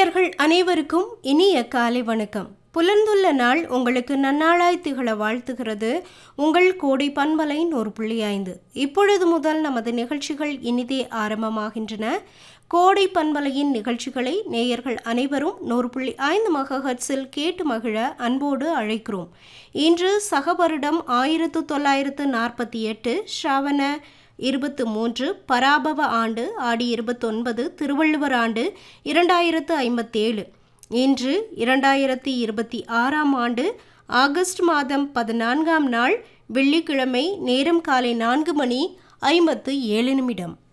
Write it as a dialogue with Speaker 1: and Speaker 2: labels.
Speaker 1: நேயர்கள் அனைவருக்கும் இனிய காலை வணக்கம் புலர்ந்துள்ள நாள் உங்களுக்கு நன்னாளாய் திகழ வாழ்த்துகிறது உங்கள் கோடை பண்பலை நூறு புள்ளி ஐந்து இப்பொழுது முதல் நமது நிகழ்ச்சிகள் இனிதே ஆரம்பமாகின்றன கோடை பண்பலையின் நிகழ்ச்சிகளை நேயர்கள் அனைவரும் நூறு புள்ளி ஐந்து மகஹட்ஸில் கேட்டு மகிழ அன்போடு அழைக்கிறோம் இன்று சகவருடம் ஆயிரத்து தொள்ளாயிரத்து நாற்பத்தி எட்டு ஸ்ராவண இருபத்து மூன்று பராபவ ஆண்டு ஆடி இருபத்தொன்பது திருவள்ளுவர் ஆண்டு இரண்டாயிரத்து ஐம்பத்தேழு இன்று இரண்டாயிரத்தி இருபத்தி ஆறாம் ஆண்டு ஆகஸ்ட் மாதம் பதினான்காம் நாள் வெள்ளிக்கிழமை நேரம் காலை நான்கு மணி ஐம்பத்து ஏழு நிமிடம்